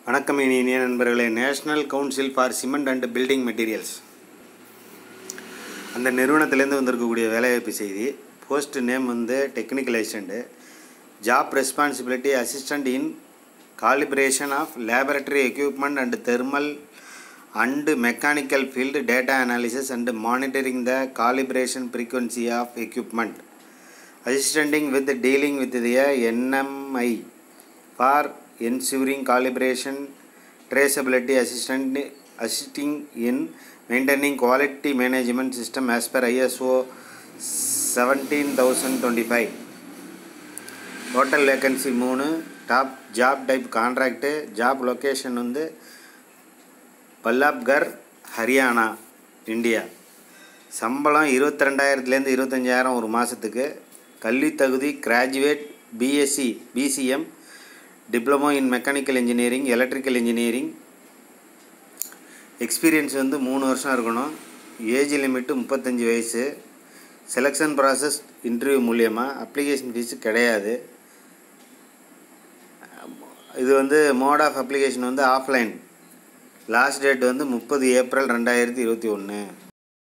வணக்கம் இனிய நண்பர்களே national council for cement and building materials அந்த நிறுவனத்திலேருந்து வந்திருக்கக்கூடிய வேலைவாய்ப்பு செய்தி போஸ்ட் நேம் வந்து technical assistant job responsibility assistant in calibration of laboratory equipment and thermal and mechanical field data analysis and monitoring the calibration frequency of equipment assisting with dealing with the NMI for ensuring calibration traceability assistant assisting in maintaining quality management system as per ISO 17025 total vacancy மூணு top job type contract job location வந்து Ballabgarh Haryana India சம்பளம் இருபத்தி ரெண்டாயிரத்துலேருந்து இருபத்தஞ்சாயிரம் ஒரு மாதத்துக்கு கல்வி தகுதி graduate BSc PCM diploma in mechanical engineering electrical engineering experience வந்து மூணு வருஷம் இருக்கணும் ஏஜ் லிமிட்டு முப்பத்தஞ்சு வயசு செலெக்ஷன் ப்ராசஸ் இன்டர்வியூ மூலியமாக அப்ளிகேஷன் ஃபீஸு கிடையாது இது வந்து மோட் ஆஃப் அப்ளிகேஷன் வந்து ஆஃப்லைன் லாஸ்ட் டேட் வந்து முப்பது ஏப்ரல் ரெண்டாயிரத்தி இருபத்தி ஒன்று